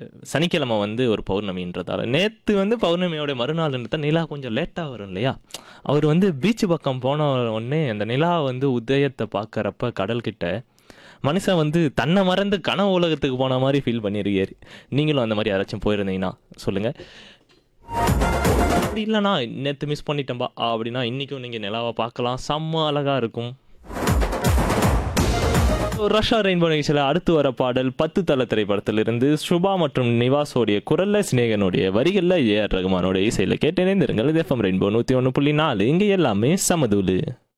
சனிக்கிழமை வந்து ஒரு பௌர்ணமின்றதால நேற்று வந்து பௌர்ணமியோட மறுநாள்ன்றத நிலா கொஞ்சம் லேட்டாக வரும் இல்லையா அவர் வந்து பீச் பக்கம் போன உடனே அந்த நிலா வந்து உதயத்தை பார்க்கறப்ப கடல்கிட்ட மனுஷன் வந்து தன்னை மறந்து கனவு உலகத்துக்கு போன மாதிரி ஃபீல் பண்ணியிருக்காரு நீங்களும் அந்த மாதிரி யாராச்சும் போயிருந்தீங்கன்னா சொல்லுங்கள் அப்படி இல்லைண்ணா நேற்று மிஸ் பண்ணிட்டேன்பா அப்படின்னா இன்றைக்கும் நீங்கள் நிலாவை பார்க்கலாம் செம்ம அழகாக இருக்கும் ரஷ்யா ரெயின்போ நிகழ்ச்சியில் அடுத்து வர பாடல் பத்து தல திரைப்படத்திலிருந்து சுபா மற்றும் நிவாஸோடைய குரல்ல சிநேகனுடைய வரிகளில் ஏஆர் ரகுமானோட இசையில் கேட்டிணைந்திருங்கள் இது எஃப்எம் ரெயின்போ நூற்றி ஒன்று புள்ளி நாலு இங்கே எல்லாமே சமதூலு